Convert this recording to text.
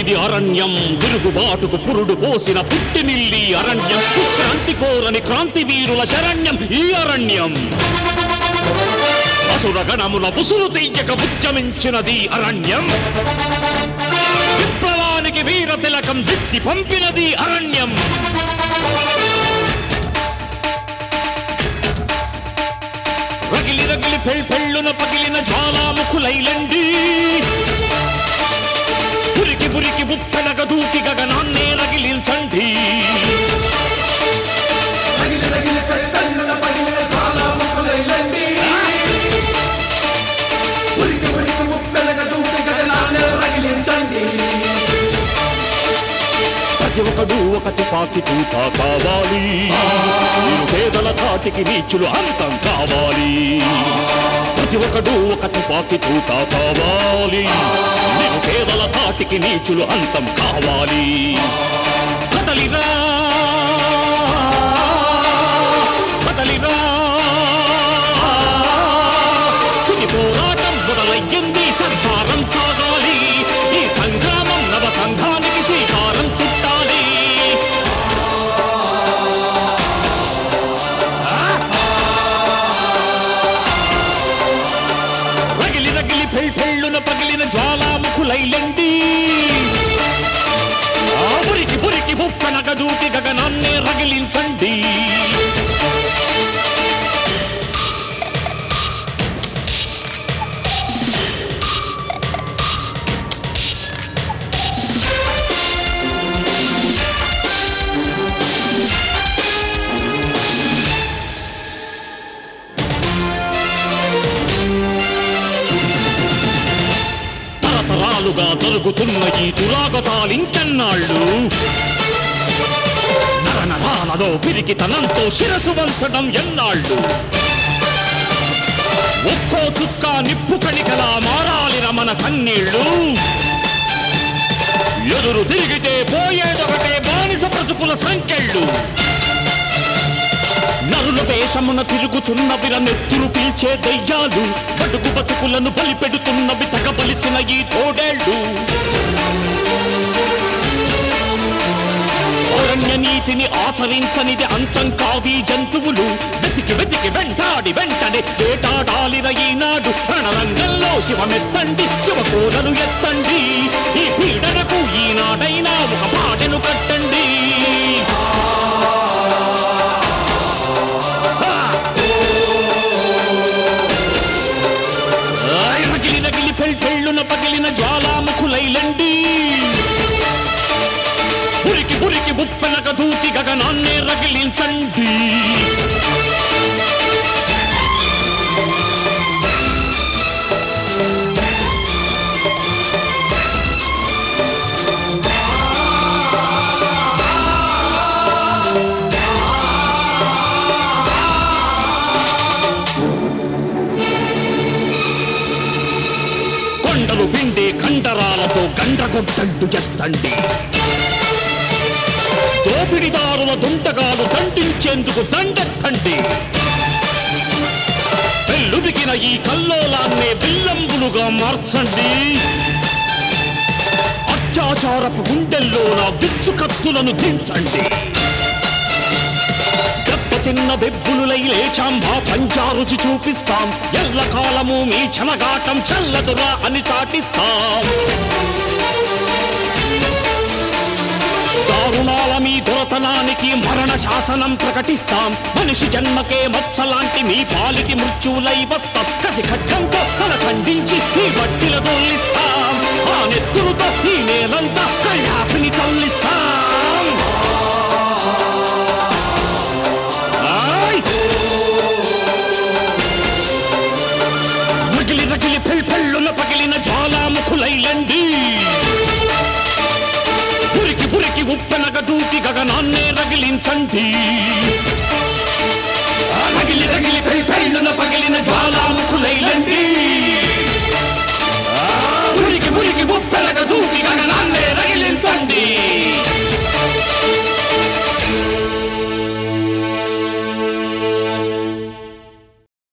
ఇది అరణ్యం తిరుగుబాటుకు పురుడు పోసిన పుట్టినిల్లి అరణ్యం శాంతి కోరని క్రాంతి వీరుల శరణ్యం ఈ అరణ్యం అసుర గణముల పుసులు తెయ్యక ఉద్యమించినది అరణ్యం విప్లవానికి వీర తిలకం దిద్ది పంపినది అరణ్యం రగిలి రగిలి పెళ్ పెళ్ళున పగిలిన జ్వాలాముఖులైలండి పురికి పురికి ఉప్పెనగ దూకి గగనాన్నే రగిలించండి రగిలి రగిలి పెళ్ళున పగిలిన జ్వాలాముఖులైలండి. ఉరికి ఉరికి ముప్పెనగ దూకి గగనాన్ని రగిలించండి. ప్రతి ఒక్కడు ఒక తుపాకి తూపా కావాలి మీరు పేదల తాటికి నీచులు అంతం కావాలి ప్రతి ఒక్కడు ఒక తుపాకి తూపా కావాలి మీరు పేదల తాటికి నీచులు అంతం కావాలి కదలిరా కదలిరా తుది పోరాటం మొదలయ్యింది సంహారం సాగాలి ఈ సంగ్రామం నవ సంఘానికి శ్రీకారం చుట్టాలి రగిలి రగిలి పెళ్ పెళ్ళున పగిలిన జ్వాలాముఖులైలండి ఆ పురికి పురికి ఉప్పనగ దూకి గగనాన్నే రగిలించండి తరతరాలుగా జరుగుతున్న ఈ దురాగతాలింకెన్నాళ్ళు నరనరాలలో పిరికితనంతో శిరసు వంచడం ఎన్నాళ్ళు ఒక్కో చుక్క నిప్పు కణికలా మారాలిన మన కన్నీళ్ళు ఎదురు తిరిగితే పోయేదొకటే బానిస బ్రతుకుల సంకెళ్ళు నరుల వేషమున తిరుగుచున్నవిర నెత్తురు పీల్చే దయ్యాలు బతుకు బతుకులను బలిపెడుతున్నవి తగబలిసిన ఈ తోడేళ్ళు అరణ్య నీతిని ఆచరించనిది అంతం కావి జంతువులు వెతికి వెతికి వెంటాడి వెంటనే వేటాడాలిన ఈనాడు రణరంగంలో శివమెత్తండి శివకోరను ఎత్తండి ఈ పీడనకు ఈనాడైనా ఒక పాటను కట్టండి ఆయ్ రగిలి రగిలి పెళ్ పెళ్ళున పగిలిన జ్వాలాముఖులైలండి ఉరికి ఉరికి ఉప్పెనక దూకి గగనాన్నే రగిలించండి కొండలు పిండే కండరాలతో గండ్రగొడ్డండు ఎత్తండి దోపిడిదారుల దుంటగాలు దండించేందుకు దండెత్తండి పెళ్ళుదికిన ఈ కల్లోలాన్నే విల్లంబులుగా మార్చండి అత్యాచారపు గుండెల్లో నా విచ్చు కత్తులను దించండి దెబ్బతిన్న బెబ్బులులై లేచాం మా పంచారుచి చూపిస్తాం ఎల్లకాలము మీ చెలగాటం చల్లదురా అని చాటిస్తాం దారుణాల మీ దొరతనానికి మరణ శాసనం ప్రకటిస్తాం మనిషి జన్మకే మత్సలాంటి మీ పాలిటి మృత్యువులై వస్తాం కసి ఖడ్గంతో తల ఖండించి ఈ బట్టిల దొల్లిస్తాం ఆ నెత్తులతో ఈ నేలంతా కళ్ళాపిని చల్లిస్తాం ఆయ్! రగిలి రగిలి పెళ్ పెళ్ళున పగిలిన జ్వాలాముఖులైలండి పురికి పురికి ఉప్పెనగ దూకి గగనాన్నే రగిలించండి ఆ రగిలి రగిలి పెళ్ పెళ్ళున పగిలిన జ్వాలాముఖులై